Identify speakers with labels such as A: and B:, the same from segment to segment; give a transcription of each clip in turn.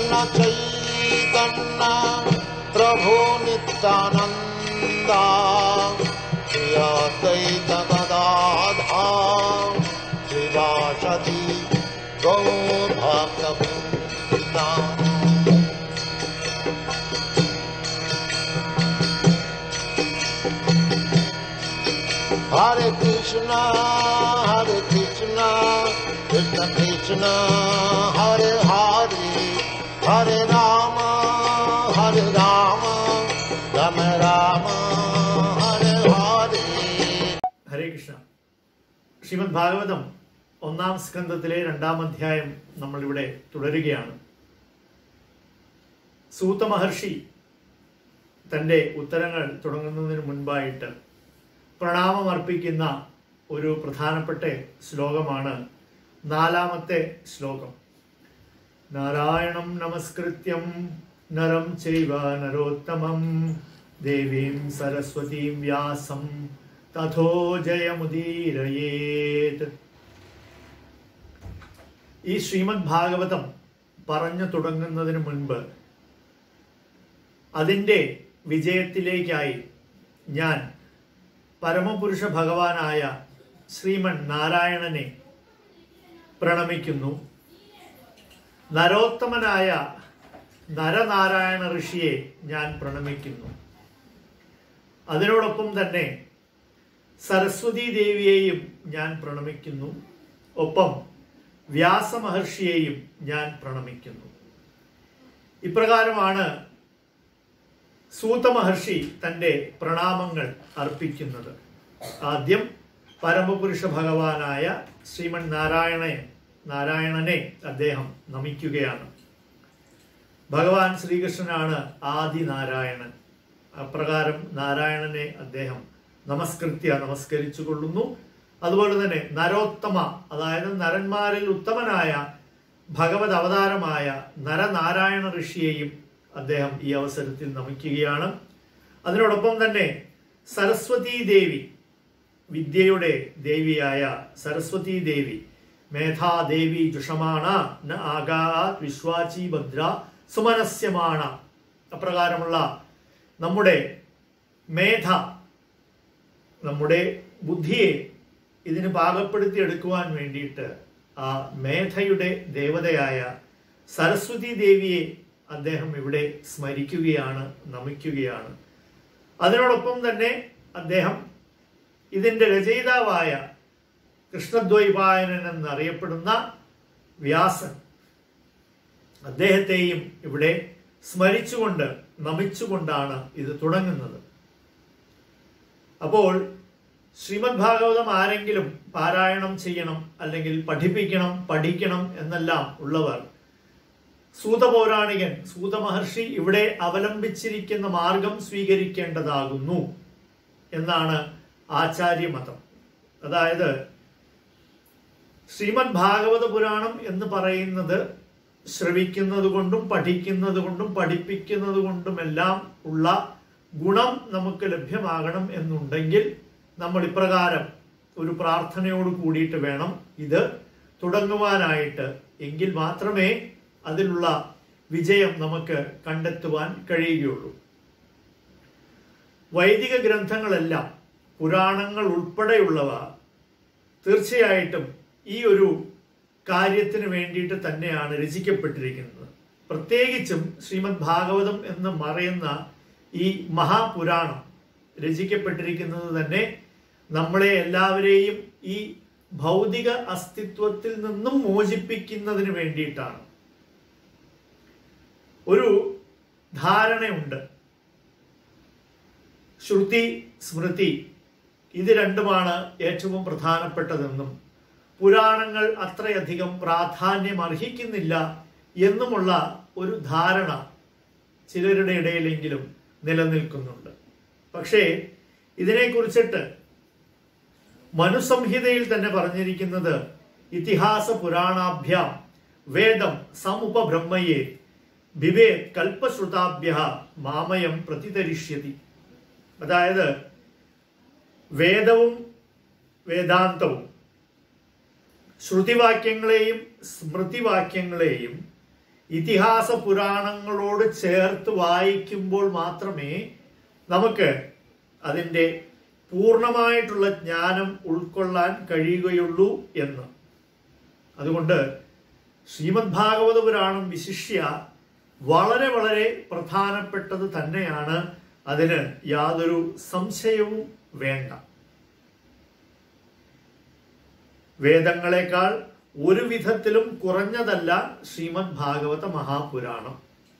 A: कृष्ण चैतन्य प्रभु नित्यानन्दा श्री अद्वैत गदाधा श्रीवासति गौभक्तवृन्दा Hare Krishna, Hare Krishna, Krishna Krishna, Hare Hare, Hare Rama, Hare Rama, Rama Rama, Hare Hare.
B: ഹരേ കൃഷ്ണ ശ്രീമദ് ഭാഗവതം ഒന്നാം സ്കന്ധത്തിലെ രണ്ടാം അധ്യായം നമ്മളിവിടെ തുടരുകയാണ് സൂത മഹർഷി തന്റെ ഉത്തരങ്ങൾ തുടങ്ങുന്നതിന് മുൻപായിട്ട് പ്രണാമം അർപ്പിക്കുന്ന ഒരു പ്രധാനപ്പെട്ട ശ്ലോകമാണ് നാലാമത്തെ ശ്ലോകം നാരായണം നമസ്കൃത്യം നരം ചൈവ നരോത്തമം ദേവീം സരസ്വതീം വ്യാസം തഥോ ജയമുദീരയേത് ഈ ശ്രീമദ് ഭാഗവതം പറഞ്ഞു തുടങ്ങുന്നതിന് മുൻപ് അതിൻ്റെ വിജയത്തിലേക്കായി ഞാൻ പരമപുരുഷ ഭഗവാനായ ശ്രീമൻ നാരായണനെ പ്രണമിക്കുന്നു നരോത്തമനായ നരനാരായണ ഋഷിയെ ഞാൻ പ്രണമിക്കുന്നു അതിനോടൊപ്പം തന്നെ സരസ്വതി ദേവിയെയും ഞാൻ പ്രണമിക്കുന്നു ഒപ്പം വ്യാസമഹർഷിയെയും ഞാൻ പ്രണമിക്കുന്നു ഇപ്രകാരമാണ് സൂത മഹർഷി തന്റെ പ്രണാമങ്ങൾ അർപ്പിക്കുന്നത് ആദ്യം പരമപുരുഷ ഭഗവാനായ ശ്രീമൻ നാരായണനെ നാരായണനെ അദ്ദേഹം നമിക്കുകയാണ് ഭഗവാൻ ശ്രീകൃഷ്ണനാണ് ആദി നാരായണൻ അപ്രകാരം നാരായണനെ അദ്ദേഹം നമസ്കൃത്യ നമസ്കരിച്ചു കൊള്ളുന്നു അതുപോലെ തന്നെ നരോത്തമ അതായത് നരന്മാരിൽ ഉത്തമനായ ഭഗവത് അവതാരമായ നരനാരായണ ഋഷിയെയും അദ്ദേഹം ഈ അവസരത്തിൽ നമിക്കുകയാണ് അതിനോടൊപ്പം തന്നെ സരസ്വതി ദേവി വിദ്യയുടെ ദേവിയായ സരസ്വതി ദേവി മേധാദേവി ജുഷമാണ ന ആകാത് വിശ്വാചി ഭദ്ര സുമനസ്യമാണ് അപ്രകാരമുള്ള നമ്മുടെ മേധ നമ്മുടെ ബുദ്ധിയെ ഇതിന് പാകപ്പെടുത്തി എടുക്കുവാൻ വേണ്ടിയിട്ട് ആ മേധയുടെ ദേവതയായ സരസ്വതി ദേവിയെ അദ്ദേഹം ഇവിടെ സ്മരിക്കുകയാണ് നമിക്കുകയാണ് അതിനോടൊപ്പം തന്നെ അദ്ദേഹം ഇതിന്റെ രചയിതാവായ കൃഷ്ണദ്വൈപായനൻ എന്നറിയപ്പെടുന്ന വ്യാസൻ അദ്ദേഹത്തെയും ഇവിടെ സ്മരിച്ചുകൊണ്ട് നമിച്ചുകൊണ്ടാണ് ഇത് തുടങ്ങുന്നത് അപ്പോൾ ശ്രീമദ് ഭാഗവതം ആരെങ്കിലും പാരായണം ചെയ്യണം അല്ലെങ്കിൽ പഠിപ്പിക്കണം പഠിക്കണം എന്നെല്ലാം ഉള്ളവർ സൂതപൗരാണികൻ സൂതമഹർഷി ഇവിടെ അവലംബിച്ചിരിക്കുന്ന മാർഗം സ്വീകരിക്കേണ്ടതാകുന്നു എന്നാണ് ആചാര്യമതം അതായത് ശ്രീമദ് ഭാഗവത പുരാണം എന്ന് പറയുന്നത് ശ്രവിക്കുന്നത് കൊണ്ടും പഠിക്കുന്നത് കൊണ്ടും പഠിപ്പിക്കുന്നത് കൊണ്ടുമെല്ലാം ഉള്ള ഗുണം നമുക്ക് ലഭ്യമാകണം എന്നുണ്ടെങ്കിൽ നമ്മൾ ഇപ്രകാരം ഒരു പ്രാർത്ഥനയോട് കൂടിയിട്ട് വേണം ഇത് തുടങ്ങുവാനായിട്ട് എങ്കിൽ മാത്രമേ അതിലുള്ള വിജയം നമുക്ക് കണ്ടെത്തുവാൻ കഴിയുകയുള്ളൂ വൈദിക ഗ്രന്ഥങ്ങളെല്ലാം പുരാണങ്ങൾ ഉൾപ്പെടെയുള്ളവ തീർച്ചയായിട്ടും ഈ ഒരു കാര്യത്തിന് വേണ്ടിയിട്ട് തന്നെയാണ് രചിക്കപ്പെട്ടിരിക്കുന്നത് പ്രത്യേകിച്ചും ശ്രീമദ് ഭാഗവതം എന്ന് പറയുന്ന ഈ മഹാപുരാണം രചിക്കപ്പെട്ടിരിക്കുന്നത് തന്നെ നമ്മളെ എല്ലാവരെയും ഈ ഭൗതിക അസ്തിത്വത്തിൽ നിന്നും മോചിപ്പിക്കുന്നതിന് വേണ്ടിയിട്ടാണ് ഒരു ധാരണയുണ്ട് ശ്രുതി സ്മൃതി ഇത് രണ്ടുമാണ് ഏറ്റവും പ്രധാനപ്പെട്ടതെന്നും പുരാണങ്ങൾ അത്രയധികം പ്രാധാന്യം അർഹിക്കുന്നില്ല എന്നുമുള്ള ഒരു ധാരണ ചിലരുടെ ഇടയിലെങ്കിലും നിലനിൽക്കുന്നുണ്ട് പക്ഷേ ഇതിനെക്കുറിച്ചിട്ട് മനുസംഹിതയിൽ തന്നെ പറഞ്ഞിരിക്കുന്നത് ഇതിഹാസ പുരാണാഭ്യാം വേദം സമുപബ്രഹ്മയെ വിവേക് കൽപ്പശ്രുതാഭ്യ മാമയം പ്രതിതരിഷ്യതി അതായത് വേദവും വേദാന്തവും ശ്രുതിവാക്യങ്ങളെയും സ്മൃതിവാക്യങ്ങളെയും ഇതിഹാസ പുരാണങ്ങളോട് ചേർത്ത് വായിക്കുമ്പോൾ മാത്രമേ നമുക്ക് അതിൻ്റെ പൂർണ്ണമായിട്ടുള്ള ജ്ഞാനം ഉൾക്കൊള്ളാൻ കഴിയുകയുള്ളൂ എന്ന് അതുകൊണ്ട് ശ്രീമദ് ഭാഗവത പുരാണം വിശിഷ്യ വളരെ വളരെ പ്രധാനപ്പെട്ടത് തന്നെയാണ് അതിന് യാതൊരു സംശയവും വേണ്ട വേദങ്ങളെക്കാൾ ഒരു വിധത്തിലും കുറഞ്ഞതല്ല ശ്രീമദ് ഭാഗവത മഹാപുരാണം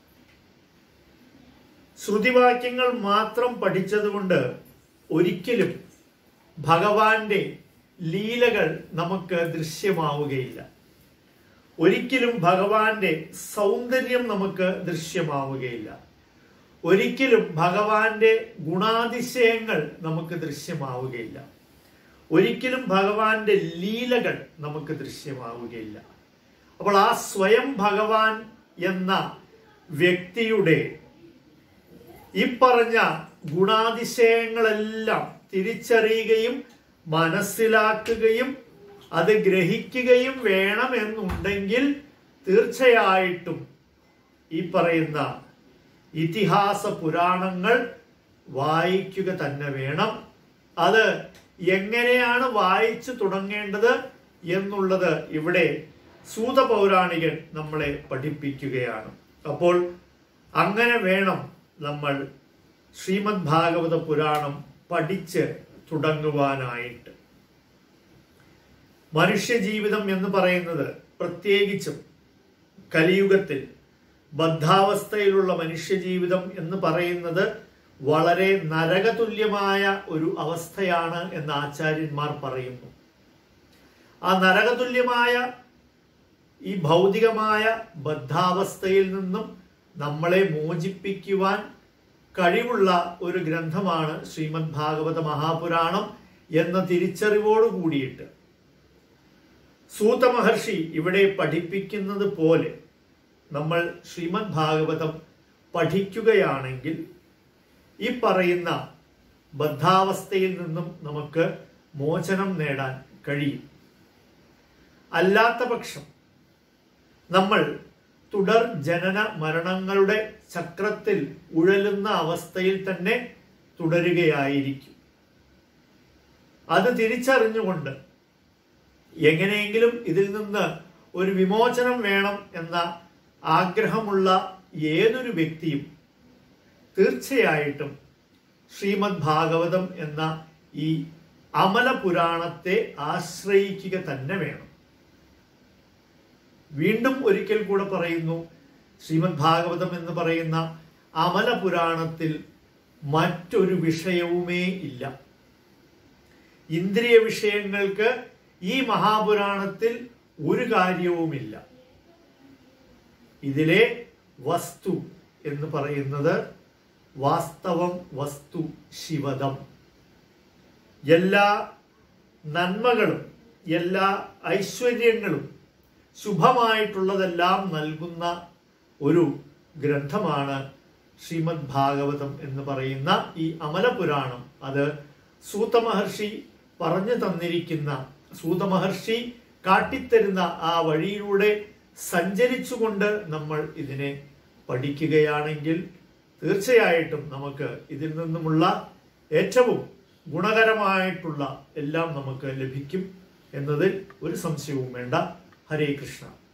B: ശ്രുതിവാക്യങ്ങൾ മാത്രം പഠിച്ചതുകൊണ്ട് ഒരിക്കലും ഭഗവാന്റെ ലീലകൾ നമുക്ക് ദൃശ്യമാവുകയില്ല ഒരിക്കലും ഭഗവാന്റെ സൗന്ദര്യം നമുക്ക് ദൃശ്യമാവുകയില്ല ഒരിക്കലും ഭഗവാന്റെ ഗുണാതിശയങ്ങൾ നമുക്ക് ദൃശ്യമാവുകയില്ല ഒരിക്കലും ഭഗവാന്റെ ലീലകൾ നമുക്ക് ദൃശ്യമാവുകയില്ല അപ്പോൾ ആ സ്വയം ഭഗവാൻ എന്ന വ്യക്തിയുടെ ഈ പറഞ്ഞ ഗുണാതിശയങ്ങളെല്ലാം തിരിച്ചറിയുകയും മനസ്സിലാക്കുകയും അത് ഗ്രഹിക്കുകയും വേണമെന്നുണ്ടെങ്കിൽ തീർച്ചയായിട്ടും ഈ പറയുന്ന ഇതിഹാസ പുരാണങ്ങൾ വായിക്കുക തന്നെ വേണം അത് എങ്ങനെയാണ് വായിച്ചു തുടങ്ങേണ്ടത് എന്നുള്ളത് ഇവിടെ സൂത പൗരാണികൻ നമ്മളെ പഠിപ്പിക്കുകയാണ് അപ്പോൾ അങ്ങനെ വേണം നമ്മൾ ശ്രീമദ് ഭാഗവത പുരാണം പഠിച്ച് തുടങ്ങുവാനായിട്ട് മനുഷ്യജീവിതം എന്ന് പറയുന്നത് പ്രത്യേകിച്ചും കലിയുഗത്തിൽ ബദ്ധാവസ്ഥയിലുള്ള മനുഷ്യജീവിതം എന്ന് പറയുന്നത് വളരെ നരകതുല്യമായ ഒരു അവസ്ഥയാണ് എന്ന് ആചാര്യന്മാർ പറയുന്നു ആ നരകതുല്യമായ ഈ ഭൗതികമായ ബദ്ധാവസ്ഥയിൽ നിന്നും നമ്മളെ മോചിപ്പിക്കുവാൻ കഴിവുള്ള ഒരു ഗ്രന്ഥമാണ് ശ്രീമദ് ഭാഗവത മഹാപുരാണം എന്ന തിരിച്ചറിവോട് കൂടിയിട്ട് സൂത മഹർഷി ഇവിടെ പഠിപ്പിക്കുന്നത് പോലെ നമ്മൾ ശ്രീമദ് ഭാഗവതം പഠിക്കുകയാണെങ്കിൽ ഈ പറയുന്ന ബദ്ധാവസ്ഥയിൽ നിന്നും നമുക്ക് മോചനം നേടാൻ കഴിയും അല്ലാത്ത പക്ഷം നമ്മൾ തുടർ ജനന മരണങ്ങളുടെ ചക്രത്തിൽ ഉഴലുന്ന അവസ്ഥയിൽ തന്നെ തുടരുകയായിരിക്കും അത് തിരിച്ചറിഞ്ഞുകൊണ്ട് എങ്ങനെയെങ്കിലും ഇതിൽ നിന്ന് ഒരു വിമോചനം വേണം എന്ന ആഗ്രഹമുള്ള ഏതൊരു വ്യക്തിയും തീർച്ചയായിട്ടും ശ്രീമദ് ഭാഗവതം എന്ന ഈ അമല പുരാണത്തെ ആശ്രയിക്കുക തന്നെ വേണം വീണ്ടും ഒരിക്കൽ കൂടെ പറയുന്നു ശ്രീമദ് ഭാഗവതം എന്ന് പറയുന്ന അമല പുരാണത്തിൽ മറ്റൊരു വിഷയവുമേ ഇല്ല ഇന്ദ്രിയ വിഷയങ്ങൾക്ക് ഈ മഹാപുരാണത്തിൽ ഒരു കാര്യവുമില്ല ഇതിലെ വസ്തു എന്ന് പറയുന്നത് വാസ്തവം വസ്തു ശിവദം എല്ലാ നന്മകളും എല്ലാ ഐശ്വര്യങ്ങളും ശുഭമായിട്ടുള്ളതെല്ലാം നൽകുന്ന ഒരു ഗ്രന്ഥമാണ് ശ്രീമദ് ഭാഗവതം എന്ന് പറയുന്ന ഈ അമലപുരാണം അത് സൂതമഹർഷി പറഞ്ഞു തന്നിരിക്കുന്ന സൂതമഹർഷി കാട്ടിത്തരുന്ന ആ വഴിയിലൂടെ സഞ്ചരിച്ചുകൊണ്ട് നമ്മൾ ഇതിനെ പഠിക്കുകയാണെങ്കിൽ തീർച്ചയായിട്ടും നമുക്ക് ഇതിൽ നിന്നുമുള്ള ഏറ്റവും ഗുണകരമായിട്ടുള്ള എല്ലാം നമുക്ക് ലഭിക്കും എന്നതിൽ ഒരു സംശയവും വേണ്ട ഹരേ കൃഷ്ണ